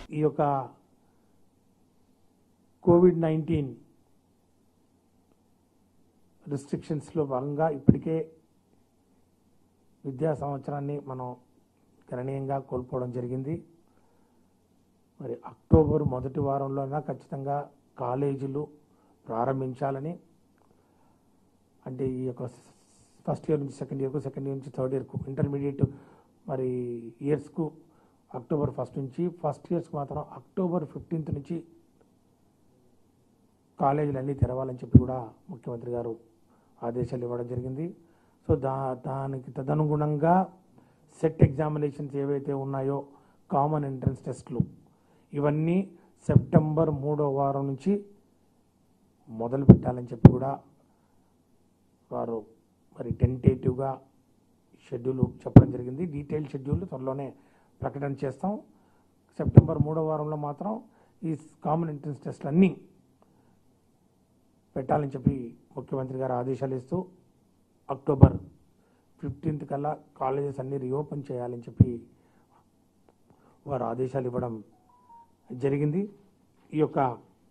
ఈ యొక్క Covid nineteen రిస్ట్రిక్షన్స్లో భాగంగా ఇప్పటికే విద్యా సంవత్సరాన్ని మనం గణనీయంగా కోల్పోవడం జరిగింది మరి అక్టోబర్ మొదటి వారంలోనా ఖచ్చితంగా కాలేజీలు ప్రారంభించాలని అంటే ఈ యొక్క ఫస్ట్ ఇయర్ నుంచి సెకండ్ ఇయర్కు సెకండ్ ఇయర్ నుంచి థర్డ్ ఇయర్కు ఇంటర్మీడియట్ మరి ఇయర్స్కు అక్టోబర్ ఫస్ట్ నుంచి ఫస్ట్ ఇయర్స్కి మాత్రం అక్టోబర్ ఫిఫ్టీన్త్ నుంచి కాలేజీలు అన్నీ తెరవాలని చెప్పి కూడా ముఖ్యమంత్రి గారు ఆదేశాలు ఇవ్వడం జరిగింది సో దా దానికి తదనుగుణంగా సెట్ ఎగ్జామినేషన్స్ ఏవైతే ఉన్నాయో కామన్ ఎంట్రన్స్ టెస్ట్లు ఇవన్నీ సెప్టెంబర్ మూడో వారం నుంచి మొదలు పెట్టాలని చెప్పి కూడా వారు మరి టెంటేటివ్గా షెడ్యూల్ చెప్పడం జరిగింది డీటెయిల్ షెడ్యూల్ త్వరలోనే ప్రకటన చేస్తాం సెప్టెంబర్ మూడో వారంలో మాత్రం ఈ కామన్ ఎంట్రన్స్ టెస్ట్లు అన్నీ పెట్టాలని చెప్పి ముఖ్యమంత్రి గారు ఆదేశాలు ఇస్తూ అక్టోబర్ ఫిఫ్టీన్త్ కల్లా కాలేజెస్ అన్ని రీఓపెన్ చేయాలని చెప్పి వారు ఆదేశాలు ఇవ్వడం జరిగింది ఈ యొక్క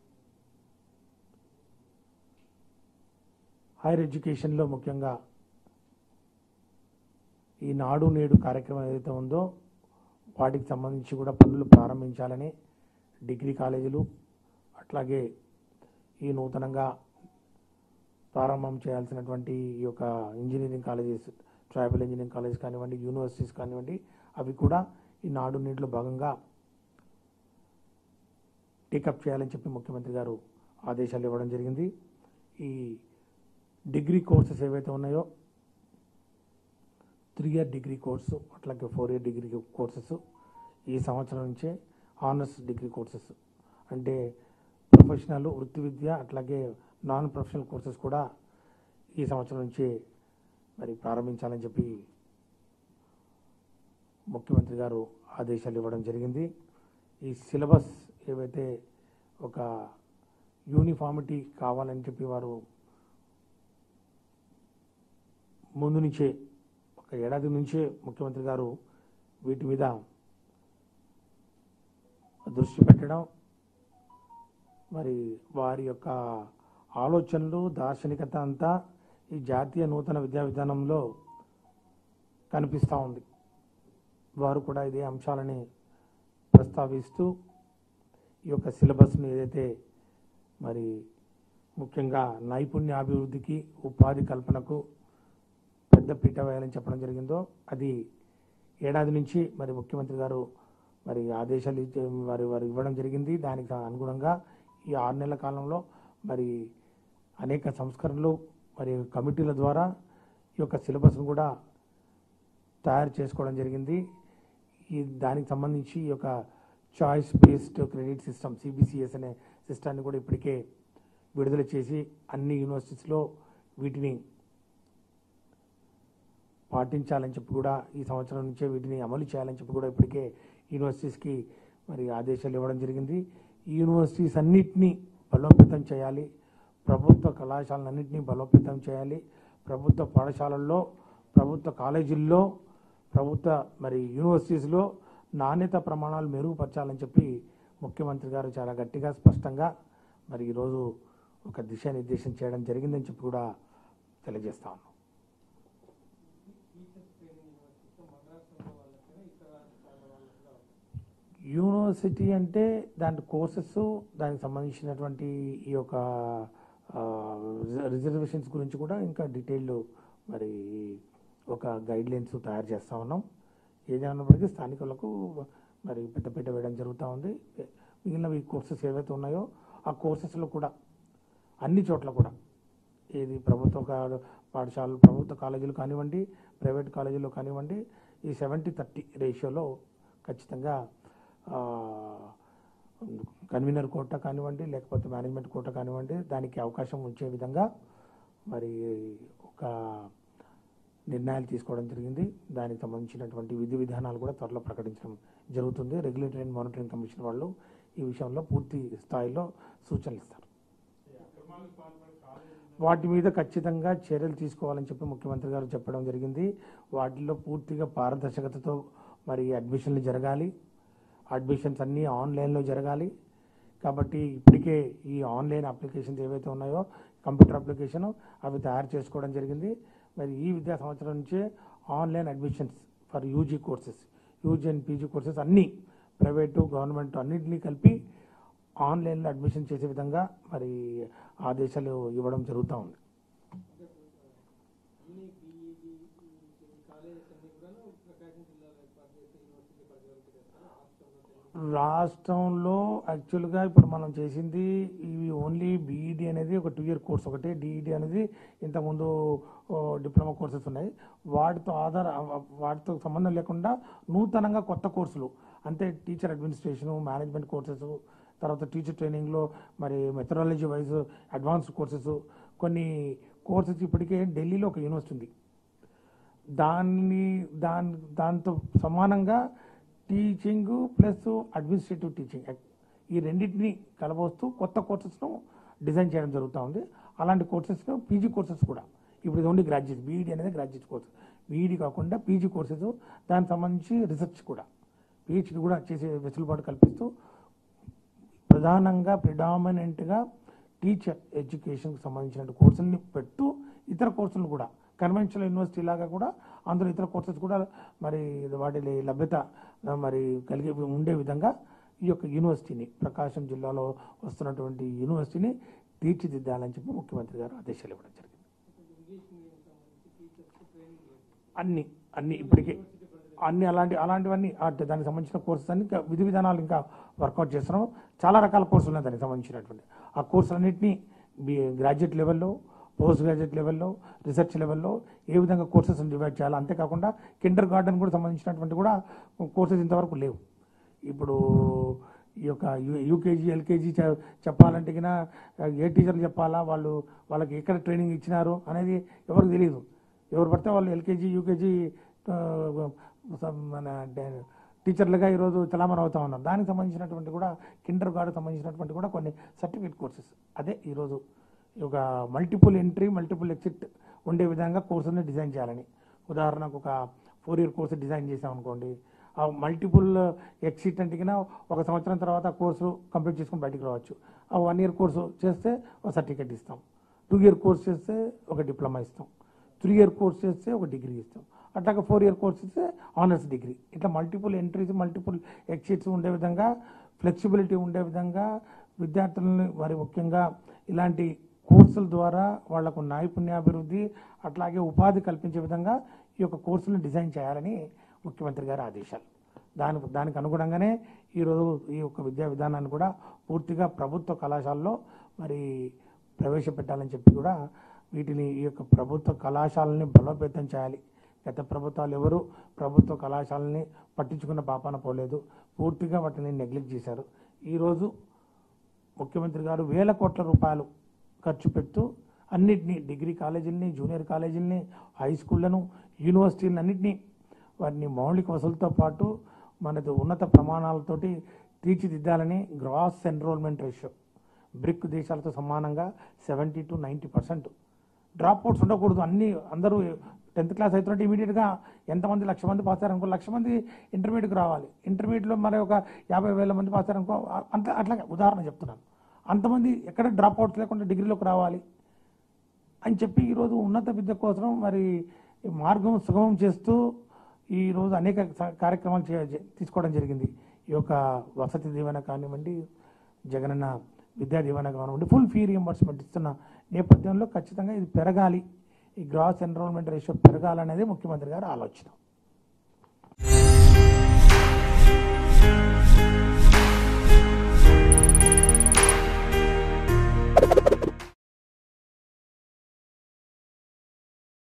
హైయర్ ఎడ్యుకేషన్లో ముఖ్యంగా ఈ నాడు నేడు కార్యక్రమం ఏదైతే ఉందో వాటికి సంబంధించి కూడా పనులు ప్రారంభించాలని డిగ్రీ కాలేజీలు అట్లాగే ఈ నూతనంగా ప్రారంభం చేయాల్సినటువంటి ఈ యొక్క engineering colleges tribal engineering college కానివ్వండి యూనివర్సిటీస్ కానివ్వండి అవి కూడా ఈ నాడు నేడులో భాగంగా టేకప్ చేయాలని చెప్పి ముఖ్యమంత్రి గారు ఆదేశాలు ఇవ్వడం జరిగింది ఈ డిగ్రీ కోర్సెస్ ఏవైతే ఉన్నాయో త్రీ ఇయర్ డిగ్రీ కోర్సు అట్లాగే ఫోర్ ఇయర్ డిగ్రీ కోర్సెస్ ఈ సంవత్సరం నుంచే ఆనర్స్ డిగ్రీ కోర్సెస్ అంటే ప్రొఫెషనల్ వృత్తి విద్య అట్లాగే నాన్ ప్రొఫెషనల్ కోర్సెస్ కూడా ఈ సంవత్సరం నుంచే మరి ప్రారంభించాలని చెప్పి ముఖ్యమంత్రి గారు ఆదేశాలు ఇవ్వడం జరిగింది ఈ సిలబస్ ఏవైతే ఒక యూనిఫామిటీ కావాలని చెప్పి వారు ముందు నుంచే ఒక ఏడాది నుంచే ముఖ్యమంత్రి గారు వీటి మీద దృష్టి పెట్టడం మరి వారి యొక్క ఆలోచనలు దార్శనికత అంతా ఈ జాతీయ నూతన విద్యా విధానంలో కనిపిస్తూ ఉంది వారు కూడా ఇదే అంశాలని ప్రస్తావిస్తూ ఈ యొక్క సిలబస్ని ఏదైతే మరి ముఖ్యంగా నైపుణ్యాభివృద్ధికి ఉపాధి కల్పనకు పెద్ద పీట వేయాలని చెప్పడం జరిగిందో అది ఏడాది నుంచి మరి ముఖ్యమంత్రి గారు మరి ఆదేశాలు ఇచ్చే వారి వారు ఇవ్వడం జరిగింది దానికి అనుగుణంగా ఈ ఆరు నెలల కాలంలో మరి అనేక సంస్కరణలు మరి కమిటీల ద్వారా ఈ యొక్క సిలబస్ను కూడా తయారు చేసుకోవడం జరిగింది ఈ దానికి సంబంధించి ఈ యొక్క choice based credit system CBCS అనే సిస్టాన్ని కూడా ఇప్పటికే విడుదల చేసి అన్ని యూనివర్సిటీస్లో వీటిని పాటించాలని చెప్పి కూడా ఈ సంవత్సరం నుంచే వీటిని అమలు చేయాలని చెప్పి కూడా ఇప్పటికే యూనివర్సిటీస్కి మరి ఆదేశాలు ఇవ్వడం జరిగింది ఈ యూనివర్సిటీస్ అన్నిటినీ బలోపేతం చేయాలి ప్రభుత్వ కళాశాలన్నింటినీ బలోపేతం చేయాలి ప్రభుత్వ పాఠశాలల్లో ప్రభుత్వ కాలేజీల్లో ప్రభుత్వ మరి యూనివర్సిటీస్లో నాణ్యత ప్రమాణాలు మెరుగుపరచాలని చెప్పి ముఖ్యమంత్రి గారు చాలా గట్టిగా స్పష్టంగా మరి ఈరోజు ఒక దిశానిర్దేశం చేయడం జరిగిందని చెప్పి కూడా తెలియజేస్తా ఉన్నాం యూనివర్సిటీ అంటే దాంట్లో కోర్సెస్ దానికి సంబంధించినటువంటి ఈ యొక్క రిజర్వేషన్స్ గురించి కూడా ఇంకా డీటెయిల్డ్ మరి ఒక గైడ్ లైన్స్ తయారు చేస్తూ ఉన్నాం ఏదైనప్పటికీ స్థానికులకు మరి పెద్దపీట వేయడం జరుగుతూ ఉంది మిగిలిన ఈ కోర్సెస్ ఏవైతే ఉన్నాయో ఆ కోర్సెస్లో కూడా అన్ని చోట్ల కూడా ఏది ప్రభుత్వ కా- పాఠశాలలు ప్రభుత్వ కాలేజీలు కానివ్వండి ప్రైవేట్ కాలేజీలో కానివ్వండి ఈ సెవెంటీ థర్టీ రేషియోలో ఖచ్చితంగా ఆ, కన్వీనర్ కోట కానివ్వండి లేకపోతే మేనేజ్మెంట్ కోట కానివ్వండి దానికి అవకాశం ఉంచే విధంగా మరి ఒక నిర్ణయాలు తీసుకోవడం జరిగింది దానికి సంబంధించినటువంటి విధి విధానాలు కూడా త్వరలో ప్రకటించడం జరుగుతుంది రెగ్యులేటరీ అండ్ మానిటరింగ్ కమిషన్ వాళ్ళు ఈ విషయంలో పూర్తి స్థాయిలో సూచనలు ఇస్తారు వాటి మీద ఖచ్చితంగా చర్యలు తీసుకోవాలని చెప్పి ముఖ్యమంత్రి గారు చెప్పడం జరిగింది వాటిల్లో పూర్తిగా పారదర్శకతతో మరి అడ్మిషన్లు జరగాలి అడ్మిషన్స్ అన్నీ ఆన్లైన్లో జరగాలి కాబట్టి ఇప్పటికే ఈ ఆన్లైన్ అప్లికేషన్స్ ఏవైతే ఉన్నాయో కంప్యూటర్ అప్లికేషన్ అవి తయారు చేసుకోవడం జరిగింది మరి ఈ విద్యా సంవత్సరం నుంచే online admissions for UG courses UG and PG courses అన్నీ ప్రైవేటు గవర్నమెంట్ అన్నింటినీ కలిపి ఆన్లైన్లో అడ్మిషన్ చేసే విధంగా మరి ఆదేశాలు ఇవ్వడం జరుగుతూ ఉంది అన్ని బీఈడి కాలేజెస్ అన్ని కూడా ప్రకాశం జిల్లాలో ఏర్పాటు చేసే యూనివర్సిటీ పరిధిలోకి తెస్తారు రాష్ట్రంలో తెలుగు రాష్ట్రంలో యాక్చువల్గా ఇప్పుడు మనం చేసింది ఇవి ఓన్లీ బీఈడి అనేది ఒక టూ ఇయర్ కోర్స్ ఒకటి డిఈడి అనేది ఇంతకుముందు ఓ, డిప్లొమా కోర్సెస్ ఉన్నాయి వాటితో ఆధార వాటితో సంబంధం లేకుండా నూతనంగా కొత్త కోర్సులు అంటే టీచర్ అడ్మినిస్ట్రేషను మేనేజ్మెంట్ కోర్సెస్ తర్వాత టీచర్ ట్రైనింగ్లో మరి మెథడాలజీ వైజ్ అడ్వాన్స్డ్ కోర్సెస్ కొన్ని కోర్సెస్ ఇప్పటికే ఢిల్లీలో ఒక యూనివర్సిటీ ఉంది దాన్ని దాని దాంతో సమానంగా టీచింగ్ ప్లస్ అడ్మినిస్ట్రేటివ్ టీచింగ్ ఈ రెండింటిని కలబోస్తూ కొత్త కోర్సెస్ను డిజైన్ చేయడం జరుగుతూ ఉంది అలాంటి కోర్సెస్ను పీజీ కోర్సెస్ కూడా ఇప్పుడు ఇది ఓన్లీ గ్రాడ్యుయేట్ బీఈడి అనేది గ్రాడ్యుయేట్ కోర్స్ బీఈడి కాకుండా పీజీ కోర్సెస్ దానికి సంబంధించి రీసెర్చ్ కూడా పిహెచ్డి కూడా చేసే వెసులుబాటు కల్పిస్తూ ప్రధానంగా ప్రిడామినెంట్గా టీచర్ ఎడ్యుకేషన్కి సంబంధించిన కోర్సుల్ని పెట్టు ఇతర కోర్సులను కూడా కన్వెన్షనల్ యూనివర్సిటీ లాగా కూడా అందులో ఇతర కోర్సెస్ కూడా మరి వాటి లభ్యత ఆ, మరి కలిగి ఉండే విధంగా ఈ యొక్క యూనివర్సిటీని ప్రకాశం జిల్లాలో వస్తున్నటువంటి యూనివర్సిటీని తీర్చిదిద్దాలని చెప్పి ముఖ్యమంత్రి గారు ఆదేశాలు ఇవ్వడం జరిగింది ఇంగ్లీష్ మీడియం సంబంధించి టీచర్స్ ట్రైనింగ్ లేదు అన్ని అన్ని ఇప్పటికే అన్ని అలాంటి అలాంటివన్నీ ఆ దానికి సంబంధించిన కోర్సెస్ అన్ని ఇంకా విధి విధానాలు ఇంకా వర్కౌట్ చేస్తున్నాం చాలా రకాల కోర్సులు ఉన్నాయి దానికి సంబంధించినటువంటి ఆ కోర్సులన్నింటినీ గ్రాడ్యుయేట్ లెవెల్లో పోస్ట్ గ్రాడ్యుయేట్ లెవెల్లో రీసెర్చ్ లెవెల్లో ఏ విధంగా కోర్సెస్ డివైడ్ చేయాలి అంతేకాకుండా కిండర్ గార్డెన్ కూడా సంబంధించినటువంటి కూడా కోర్సెస్ ఇంతవరకు లేవు ఇప్పుడు ఈ యొక్క యూ- యూకేజీ ఎల్కేజీ చె- చెప్పాలంటే కినా ఏ టీచర్లు చెప్పాలా వాళ్ళు వాళ్ళకి ఎక్కడ ట్రైనింగ్ ఇచ్చినారు అనేది ఎవరికి తెలియదు ఎవరు పడితే వాళ్ళు ఎల్కేజీ యూకేజీ ఆ, సమ్ మన డే- టీచర్లుగా ఈరోజు చలామణి అవుతా ఉన్నారు దానికి సంబంధించినటువంటి కూడా కిండర్ గార్డ్ సంబంధించినటువంటి కూడా కొన్ని సర్టిఫికేట్ కోర్సెస్ అదే ఈరోజు ఈ ఒక మల్టిపుల్ ఎంట్రీ మల్టిపుల్ ఎగ్జిట్ ఉండే విధంగా కోర్సుని డిజైన్ చేయాలని ఉదాహరణకు ఒక ఫోర్ ఇయర్ కోర్సు డిజైన్ చేసాం అనుకోండి ఆ మల్టిపుల్ ఎగ్జిట్ అంటే కింద ఒక సంవత్సరం తర్వాత ఆ కోర్సు కంప్లీట్ చేసుకొని బయటికి రావచ్చు ఆ వన్ ఇయర్ కోర్సు చేస్తే ఒక సర్టిఫికేట్ ఇస్తాం టూ ఇయర్ కోర్స్ చేస్తే ఒక డిప్లొమా ఇస్తాం త్రీ ఇయర్ కోర్స్ చేస్తే ఒక డిగ్రీ ఇస్తాం అట్లాగే ఫోర్ ఇయర్ కోర్స్ ఇస్తే ఆనర్స్ డిగ్రీ ఇట్లా మల్టిపుల్ ఎంట్రీస్ మల్టిపుల్ ఎగ్జిట్స్ ఉండే విధంగా ఫ్లెక్సిబిలిటీ ఉండే విధంగా విద్యార్థులని వారి ముఖ్యంగా ఇలాంటి కోర్సుల ద్వారా వాళ్లకు నైపుణ్యాభివృద్ధి అట్లాగే ఉపాధి కల్పించే విధంగా ఈ యొక్క కోర్సులను డిజైన్ చేయాలని ముఖ్యమంత్రి గారి ఆదేశాలు దానికి దానికి అనుగుణంగానే ఈరోజు ఈ యొక్క విద్యా విధానాన్ని కూడా పూర్తిగా ప్రభుత్వ కళాశాలలో మరి ప్రవేశపెట్టాలని చెప్పి కూడా వీటిని ఈ యొక్క ప్రభుత్వ కళాశాలని బలోపేతం చేయాలి గత ప్రభుత్వాలు ఎవరు ప్రభుత్వ కళాశాలని పట్టించుకున్న పాపాన పోలేదు పూర్తిగా వాటిని నెగ్లెక్ట్ చేశారు ఈరోజు ముఖ్యమంత్రి గారు వేల కోట్ల రూపాయలు ఖర్చు పెడుతూ అన్నిటినీ డిగ్రీ కాలేజీలని జూనియర్ కాలేజీలని హై స్కూళ్లను యూనివర్సిటీలను అన్నిటినీ వాటిని మౌలిక వసతులతో పాటు మనది ఉన్నత ప్రమాణాలతోటి తీర్చిదిద్దాలని గ్రాస్ ఎన్రోల్మెంట్ రేషియో బ్రిక్ దేశాలతో సమానంగా seventy to ninety percent dropouts ఉండకూడదు అన్ని అందరూ టెన్త్ క్లాస్ అవుతుంటే ఇమీడియట్గా ఎంతమంది లక్ష మంది పాస్ అయ్యారనుకో లక్ష మంది ఇంటర్మీడియట్కి రావాలి ఇంటర్మీడియట్లో మరి ఒక యాభై వేల మంది పాస్ అయ్యారనుకో అంత అట్లాగే ఉదాహరణ చెప్తున్నాను అంతమంది ఎక్కడ డ్రాప్ అవుట్స్ లేకుండా డిగ్రీలోకి రావాలి అని చెప్పి ఈరోజు ఉన్నత విద్య కోసం మరి ఈ మార్గం సుగమం చేస్తూ ఈరోజు అనేక స- కార్యక్రమాలు చే- తీసుకోవడం జరిగింది ఈ యొక్క వసతి దీవెన కానివ్వండి జగనన్న విద్యా దీవెన కానివ్వండి ఫుల్ ఫీ రియంబర్స్మెంట్ ఇస్తున్న నేపథ్యంలో ఖచ్చితంగా ఇది పెరగాలి ఈ గ్రాస్ ఎన్రోల్మెంట్ రేషియో పెరగాలనేది ముఖ్యమంత్రి గారి ఆలోచన